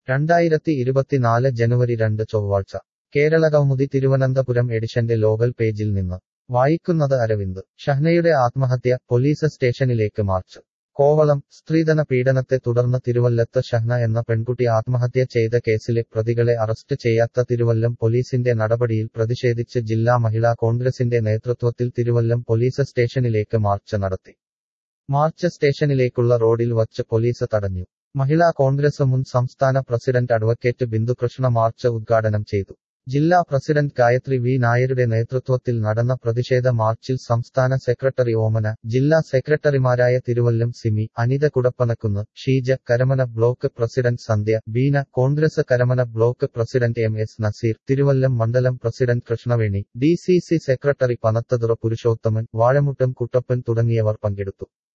രണ്ടായിരത്തി ഇരുപത്തിനാല് ജനുവരി രണ്ട് ചൊവ്വാഴ്ച കേരളകൗമുദി തിരുവനന്തപുരം എഡിഷന്റെ ലോകൽ പേജിൽ നിന്ന് വായിക്കുന്നത് അരവിന്ദ് ഷഹ്നയുടെ ആത്മഹത്യ പോലീസ് സ്റ്റേഷനിലേക്ക് മാർച്ച് കോവളം സ്ത്രീധന പീഡനത്തെ തുടർന്ന് തിരുവല്ലത്ത് ഷഹ്ന എന്ന പെൺകുട്ടി ആത്മഹത്യ ചെയ്ത കേസിലെ പ്രതികളെ അറസ്റ്റ് ചെയ്യാത്ത തിരുവല്ലം പോലീസിന്റെ നടപടിയിൽ പ്രതിഷേധിച്ച് ജില്ലാ മഹിളാ കോൺഗ്രസിന്റെ നേതൃത്വത്തിൽ തിരുവല്ലം പോലീസ് സ്റ്റേഷനിലേക്ക് മാർച്ച് നടത്തി മാർച്ച് സ്റ്റേഷനിലേക്കുള്ള റോഡിൽ വച്ച് പോലീസ് തടഞ്ഞു മഹിളാ കോൺഗ്രസ് മുൻ സംസ്ഥാന പ്രസിഡന്റ് അഡ്വക്കേറ്റ് ബിന്ദുകൃഷ്ണ മാർച്ച് ഉദ്ഘാടനം ചെയ്തു ജില്ലാ പ്രസിഡന്റ് ഗായത്രി വി നായരുടെ നേതൃത്വത്തിൽ നടന്ന പ്രതിഷേധ മാർച്ചിൽ സംസ്ഥാന സെക്രട്ടറി ഓമന ജില്ലാ സെക്രട്ടറിമാരായ Thiruvallam Simi Anitha Kudappanakkunnu Sheeja Karamana block president Sandhya Beena Congress Karamana block president M S Nazeer Thiruvallam മണ്ഡലം president Krishnaveni D C C secretary Panathura Purushothaman Vazhamuttam Kuttappan തുടങ്ങിയവർ പങ്കെടുത്തു